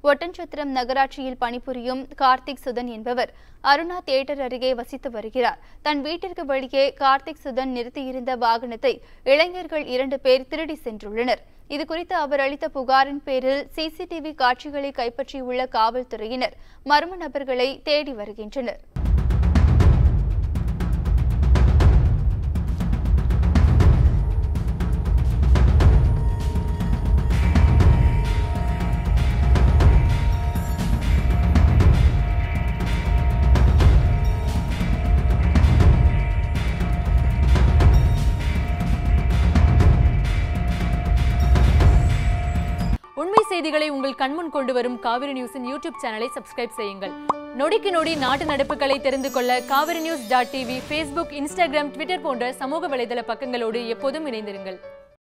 ஒட்டன்சத்திரம் நகராட்சியில் பணிபுரியும் கார்த்திக் சுதன் என்பவர் அருணா தியேட்டர் அருகே வசித்து வருகிறார் தன் வீட்டிற்கு வெளியே கார்த்திக் சுதன் நிறுத்தியிருந்த வாகனத்தை இளைஞர்கள் இரண்டு பேர் திருடி சென்றுள்ளனர் இதுகுறித்து அவர் அளித்த புகாரின் பேரில் சிசிடிவி காட்சிகளை கைப்பற்றியுள்ள காவல்துறையினர் மர்ம நபர்களை தேடி வருகின்றனர் உண்மை செய்திகளை உங்கள் கண்முன் கொண்டு வரும் காவிரி நியூஸின் யூடியூப் சேனலை சப்ஸ்கிரைப் செய்யுங்கள் நொடிக்கு நொடி நாட்டு நடப்புகளை தெரிந்து கொள்ள Kaveri news dot TV Facebook Instagram Twitter போன்ற சமூக வலைதள பக்கங்களோடு எப்போதும் இணைந்திருங்கள்